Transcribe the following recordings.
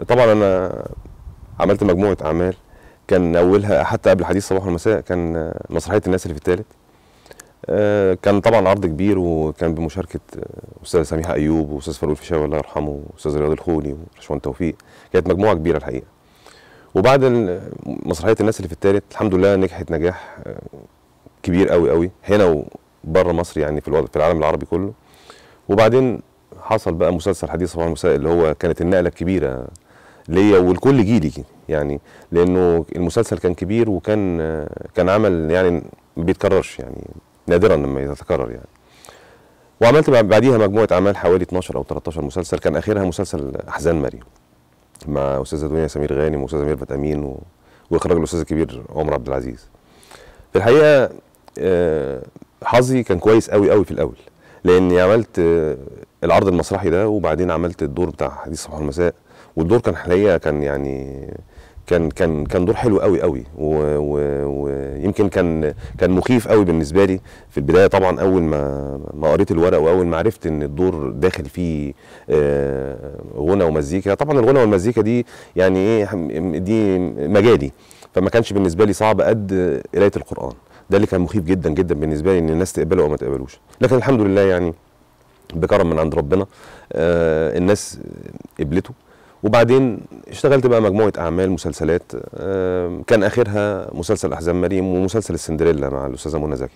طبعا انا عملت مجموعه اعمال كان اولها حتى قبل حديث صباح والمساء كان آه، مسرحيه الناس اللي في الثالث آه، كان طبعا عرض كبير وكان بمشاركه آه، استاذ سميحه ايوب واستاذ فاروق الفيشاوي الله يرحمه واستاذ رياض الخولي ورشوان توفيق كانت مجموعه كبيره الحقيقه وبعد ال- مسرحيه الناس اللي في الثالث الحمد لله نجحت نجاح آه، كبير قوي قوي هنا وبره مصر يعني في الوضع في العالم العربي كله وبعدين حصل بقى مسلسل حديث صباح المساء اللي هو كانت النقله الكبيره ليا ولكل جيلي يعني لانه المسلسل كان كبير وكان آه، كان عمل يعني ما بيتكررش يعني نادرا لما يتكرر يعني وعملت بعد- بعديها مجموعه اعمال حوالي 12 او 13 مسلسل كان اخرها مسلسل احزان مريم مع استاذه دنيا سمير غانم واستاذه ميرفت امين و... واخراج الاستاذ الكبير عمر عبد العزيز في الحقيقه آه، حظي كان كويس قوي قوي في الاول لاني عملت آه، العرض المسرحي ده وبعدين عملت الدور بتاع حديث صباح المساء والدور كان الحقيقه كان يعني كان كان كان دور حلو قوي قوي و- و- ويمكن كان كان مخيف قوي بالنسبه لي في البدايه طبعا اول ما ما قريت الورق واول ما عرفت ان الدور داخل فيه آه، غنى ومزيكا طبعا الغنى والمزيكا دي يعني ايه هم- دي مجالي فما كانش بالنسبه لي صعب قد قرايه القران ده اللي كان مخيف جدا جدا بالنسبه لي ان الناس تقبله او ما تقبلوش لكن الحمد لله يعني بكرم من عند ربنا آه الناس قبلته وبعدين اشتغلت بقى مجموعه اعمال مسلسلات آه كان اخرها مسلسل احزان مريم ومسلسل السندريلا مع الاستاذه منى زكي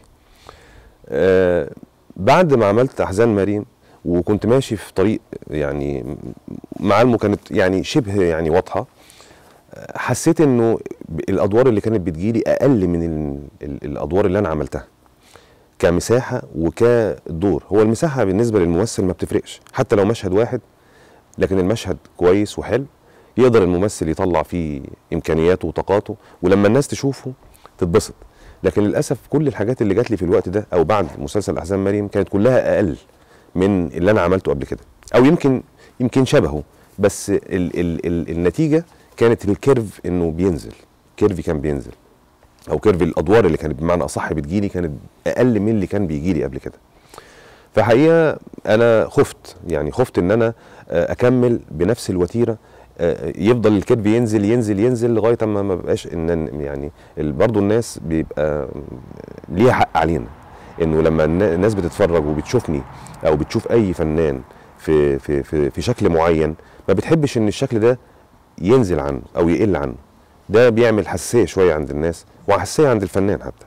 آه بعد ما عملت احزان مريم وكنت ماشي في طريق يعني معالمه كانت يعني شبه يعني واضحه آه، حسيت انه الادوار اللي كانت بتجيلي اقل من ال ال الادوار اللي انا عملتها كمساحه وكدور هو المساحه بالنسبه للممثل ما بتفرقش حتى لو مشهد واحد لكن المشهد كويس وحلو يقدر الممثل يطلع فيه امكانياته وطاقاته ولما الناس تشوفه تتبسط لكن للاسف كل الحاجات اللي جات لي في الوقت ده او بعد مسلسل احزان مريم كانت كلها اقل من اللي انا عملته قبل كده او يمكن يمكن شبهه بس ال ال ال النتيجه كانت الكيرف انه بينزل كيرفي كان بينزل او كيرف الادوار اللي كانت بمعنى اصح بتجيلي كانت اقل من اللي كان بيجيلي قبل كده فحقيقه انا خفت يعني خفت ان انا آه، اكمل بنفس الوتيره آه، يفضل الكيرف ينزل ينزل ينزل لغايه اما ما بقاش ان يعني ال- برضو الناس بيبقى ليها حق علينا انه لما النا- الناس بتتفرج وبتشوفني او بتشوف اي فنان في في في, في شكل معين ما بتحبش ان الشكل ده ينزل عنه او يقل عنه ده بيعمل حساسيه شويه عند الناس وحساسيه عند الفنان حتى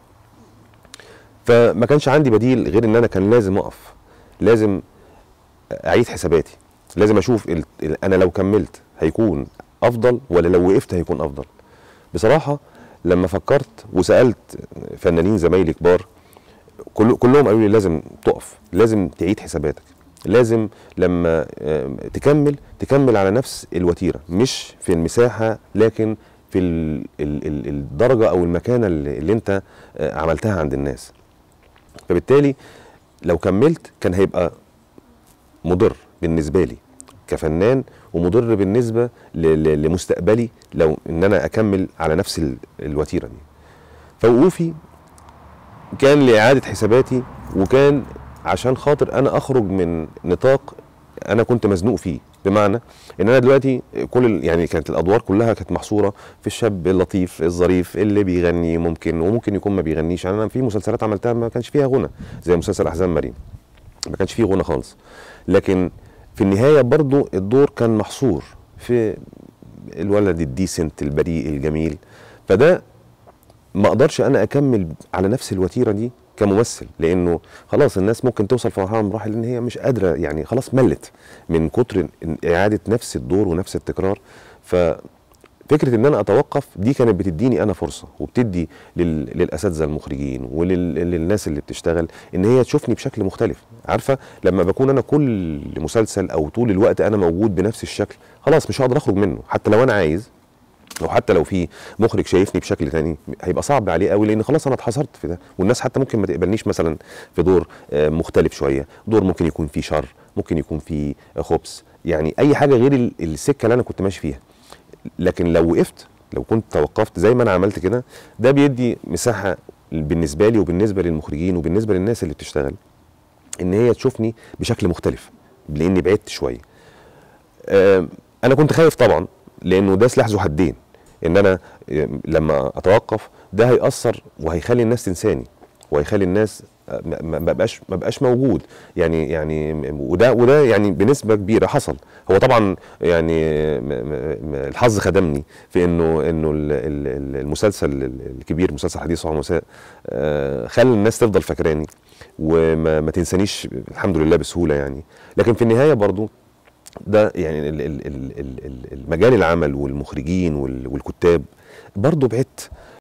فما كانش عندي بديل غير ان انا كان لازم اقف لازم اعيد حساباتي لازم اشوف ال... ال- انا لو كملت هيكون افضل ولا لو وقفت هيكون افضل بصراحه لما فكرت وسالت فنانين زمايلي كبار كل كلهم قالوا لي لازم تقف لازم تعيد حساباتك لازم لما آه، تكمل تكمل على نفس الوتيره مش في المساحه لكن في ال ال ال الدرجه او المكانه اللي, اللي انت آه، عملتها عند الناس فبالتالي لو كملت كان هيبقى مضر بالنسبه لي كفنان ومضر بالنسبه ل- ل- لمستقبلي لو ان انا اكمل على نفس ال- الوتيره دي فوقوفي كان لاعاده حساباتي وكان عشان خاطر انا اخرج من نطاق انا كنت مزنوق فيه بمعنى ان انا دلوقتي كل ال- يعني كانت الادوار كلها كانت محصوره في الشاب اللطيف الظريف اللي بيغني ممكن وممكن يكون ما بيغنيش يعني انا في مسلسلات عملتها ما كانش فيها غنى زي مسلسل احزان مريم ما كانش فيه غنى خالص لكن في النهايه برضو الدور كان محصور في الولد الديسنت البريء الجميل فده ما اقدرش انا اكمل على نفس الوتيره دي كممثل لانه خلاص الناس ممكن توصل في مرحله من المراحل ان هي مش قادره يعني خلاص ملت من كتر إن- اعاده نفس الدور ونفس التكرار ففكره ان انا اتوقف دي كانت بتديني انا فرصه وبتدي لل... للاساتذه المخرجين وللناس اللي بتشتغل ان هي تشوفني بشكل مختلف عارفه لما بكون انا كل مسلسل او طول الوقت انا موجود بنفس الشكل خلاص مش هقدر اخرج منه حتى لو انا عايز او حتى لو في مخرج شايفني بشكل تاني هيبقى صعب عليه قوي لان خلاص انا اتحصرت في ده والناس حتى ممكن ما تقبلنيش مثلا في دور آه، مختلف شويه دور ممكن يكون فيه شر ممكن يكون فيه آه، خبث يعني اي حاجه غير ال- السكه اللي انا كنت ماشي فيها لكن لو وقفت لو كنت توقفت زي ما انا عملت كده ده بيدي مساحه بالنسبه لي وبالنسبه للمخرجين وبالنسبه للناس اللي بتشتغل ان هي تشوفني بشكل مختلف لاني بعدت شويه آه، انا كنت خايف طبعا لانه ده سلاح ذو حدين ان انا لما اتوقف ده هيأثر وهيخلي الناس تنساني وهيخلي الناس ما ما- ما بقاش ما بقاش موجود يعني يعني وده وده يعني بنسبه كبيره حصل هو طبعا يعني م- م- م- الحظ خدمني في انه انه ال- ال- ال- المسلسل الكبير مسلسل حديث صباح ومساء آه، خلى الناس تفضل فاكراني وما ما تنسانيش الحمد لله بسهوله يعني لكن في النهايه برضو ده يعني ال- ال- ال- ال- ال- المجال العمل والمخرجين وال- والكتاب برضو بعدت